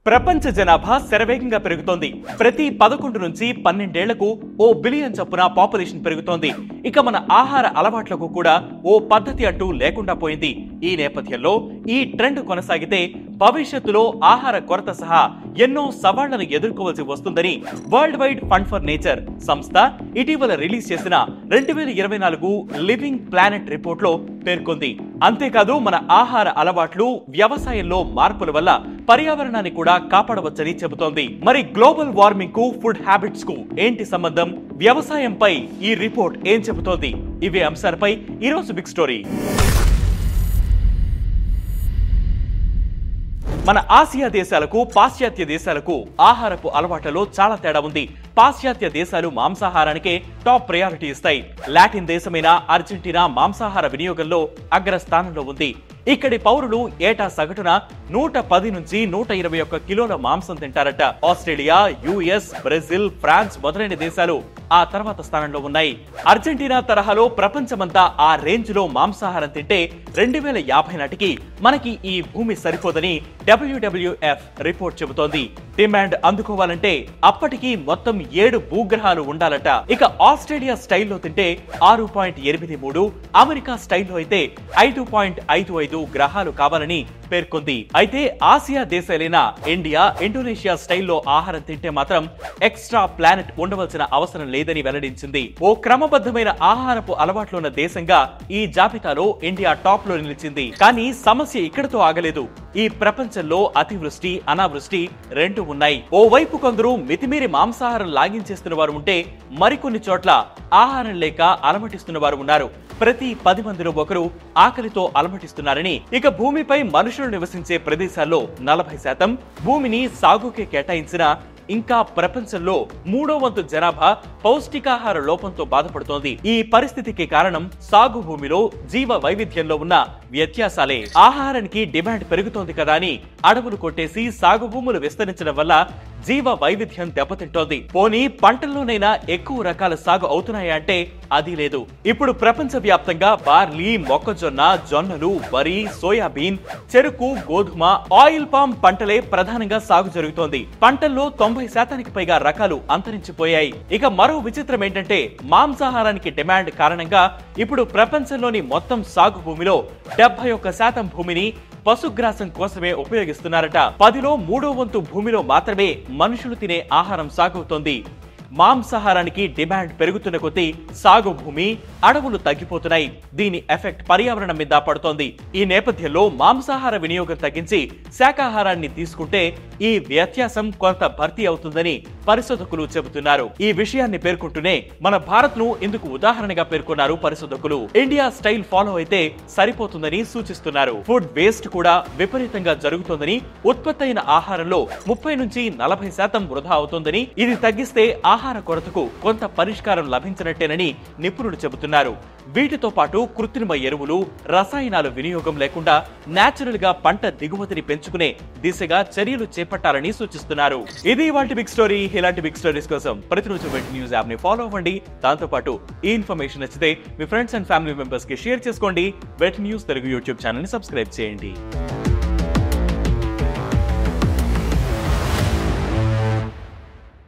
ప్రపంచ జనాభా శరవేగంగా పెరుగుతోంది ప్రతి పదకొండు నుంచి పన్నెండేళ్లకు ఓ బిలియన్ చొప్పున పాపులేషన్ పెరుగుతోంది ఇక మన ఆహార అలవాట్లకు కూడా ఓ పద్ధతి అంటూ లేకుండా పోయింది ఈ నేపథ్యంలో ఈ ట్రెండ్ కొనసాగితే భవిష్యత్తులో ఆహార కొరత సహా ఎన్నో సవాళ్లను ఎదుర్కోవాల్సి వస్తుందని World Wide Fund for Nature సంస్థ ఇటీవల రిలీజ్ చేసిన రెండు వేల ఇరవై నాలుగు లివింగ్ ప్లానెట్ రిపోర్ట్ లో పేర్కొంది అంతేకాదు మన ఆహార అలవాట్లు వ్యవసాయంలో మార్పుల వల్ల పర్యావరణాన్ని కూడా కాపాడవచ్చని చెబుతోంది మరి గ్లోబల్ వార్మింగ్ కు ఫుడ్ హ్యాబిట్స్ కు ఏంటి సంబంధం వ్యవసాయంపై ఈ రిపోర్ట్ ఏం చెబుతోంది ఇవే అంశాలపై ఈరోజు బిగ్ స్టోరీ మన ఆసియా దేశాలకు పాశ్చాత్య దేశాలకు ఆహారపు అలవాట్లలో చాలా తేడా ఉంది పాశ్చాత్య దేశాలు మాంసాహారానికే టాప్ ప్రయారిటీ ఇస్తాయి లాటిన్ దేశమైన అర్జెంటీనా మాంసాహార వినియోగంలో అగ్రస్థానంలో ఉంది ఇక్కడి పౌరులు ఏటా సగటున నూట పది నుంచి నూట ఇరవై ఒక్క కిలోల మాంసం తింటారట ఆస్ట్రేలియా యుఎస్ బ్రెజిల్ ఫ్రాన్స్ మొదలైన దేశాలు ఆ తర్వాత స్థానంలో ఉన్నాయి అర్జెంటీనా తరహాలో ప్రపంచమంతా ఆ రేంజ్ లో మాంసాహారం తింటే రెండు వేల యాభై నాటికి మనకి ఈ భూమి సరిపోదని డబ్ల్యూడబ్ల్యూఎఫ్ రిపోర్ట్ చెబుతోంది డిమాండ్ అందుకోవాలంటే అప్పటికి మొత్తం ఏడు భూగ్రహాలు ఉండాలట ఇక ఆస్ట్రేలియా స్టైల్లో తింటే ఆరు పాయింట్ ఎనిమిది మూడు అమెరికా స్టైల్లో అయితే ఐదు పాయింట్ ఐదు ఐదు గ్రహాలు కావాలని పేర్కొంది అయితే ఆసియా దేశాలైన ఇండియా ఇండోనేషియా స్టైల్లో ఆహారం తింటే మాత్రం ఎక్స్ట్రా ప్లానెట్ ఉండవలసిన అవసరం లేదని వెల్లడించింది ఓ క్రమబద్ధమైన ఆహారపు అలవాట్లు ఉన్న దేశంగా ఈ జాబితాలో ఇండియా టాప్ లో నిలిచింది కానీ సమస్య ఇక్కడతో ఆగలేదు ఈ ప్రపంచంలో అతివృష్టి అనావృష్టి రెండు ఉన్నాయి ఓవైపు కొందరు మితిమీరి మాంసాహారం లాగించేస్తున్న వారు ఉంటే మరికొన్ని చోట్ల ఆహారం లేక అలమటిస్తున్న వారు ఉన్నారు ప్రతి పది మందిలో ఒకరు ఆకలితో అలమటిస్తున్నారని ఇక భూమిపై మనుషులు నివసించే ప్రదేశాల్లో నలభై శాతం భూమిని సాగుకే కేటాయించిన ఇంకా ప్రపంచంలో మూడో వంతు జనాభా పౌష్టికాహార లోపంతో బాధపడుతోంది ఈ పరిస్థితికి కారణం సాగు భూమిలో జీవ వైవిధ్యంలో ఉన్న వ్యత్యాసాలే ఆహారానికి డిమాండ్ పెరుగుతోంది కదా అని అడవులు కొట్టేసి సాగు భూములు విస్తరించడం వల్ల జీవ వైవిధ్యం దెబ్బతింటోంది పోనీ పంటల్లోనైనా ఎక్కువ రకాల సాగు అవుతున్నాయా అంటే అది లేదు ఇప్పుడు ప్రపంచ వ్యాప్తంగా బార్లీ మొక్కజొన్న జొన్నలు వరి సోయాబీన్ చెరుకు గోధుమ ఆయిల్ పామ్ పంటలే ప్రధానంగా సాగు జరుగుతోంది పంటల్లో తొంభై శాతానికి పైగా రకాలు అంతరించిపోయాయి ఇక మరో విచిత్రం ఏంటంటే మాంసాహారానికి డిమాండ్ కారణంగా ఇప్పుడు ప్రపంచంలోని మొత్తం సాగు భూమిలో డెబ్బై ఒక్క శాతం భూమిని పశుగ్రాసం కోసమే ఉపయోగిస్తున్నారట పదిలో మూడో వంతు భూమిలో మాత్రమే మనుషులు తినే ఆహారం సాగవుతోంది మాంసాహారానికి డిమాండ్ పెరుగుతున్న కొద్దీ సాగు భూమి అడవులు తగ్గిపోతున్నాయి దీని ఎఫెక్ట్ పర్యావరణం మీద పడుతోంది ఈ నేపథ్యంలో మాంసాహార వినియోగం తగ్గించి శాకాహారాన్ని తీసుకుంటే ఈ వ్యత్యాసం కొంత భర్తీ అవుతుందని పరిశోధకులు చెబుతున్నారు ఈ విషయాన్ని పేర్కొంటూనే మన భారత్ ను ఇందుకు ఉదాహరణగా పేర్కొన్నారు పరిశోధకులు ఇండియా స్టైల్ ఫాలో అయితే సరిపోతుందని సూచిస్తున్నారు ఫుడ్ వేస్ట్ కూడా విపరీతంగా జరుగుతోందని ఉత్పత్తి అయిన ఆహారంలో ముప్పై నుంచి నలభై శాతం వృధా అవుతోందని ఇది తగ్గిస్తే ఆహార కొరతకు కొంత పరిష్కారం లభించినట్టేనని నిపుణులు చెబుతున్నారు వీటితో పాటు కృత్రిమ ఎరువులు రసాయనాలు వినియోగం లేకుండా నేచురల్ గా పంట దిగుమతిని పెంచుకునే దిశగా చర్యలు చేపట్టాలని సూచిస్తున్నారు ఇది వాటి బిగ్ స్టోరీ ఇలాంటి బిగ్ స్టోరీస్ కోసం ప్రతిరోజు వెంట న్యూస్ యాప్ ని ఫాలో అవ్వండి దాంతో పాటు ఈ ఇన్ఫర్మేషన్ నచ్చితే మీ ఫ్రెండ్స్ అండ్ ఫ్యామిలీ మెంబర్స్ కి షేర్ చేసుకోండి వెట్ న్యూస్ తెలుగు యూట్యూబ్ ఛానల్ ని సబ్స్క్రైబ్ చేయండి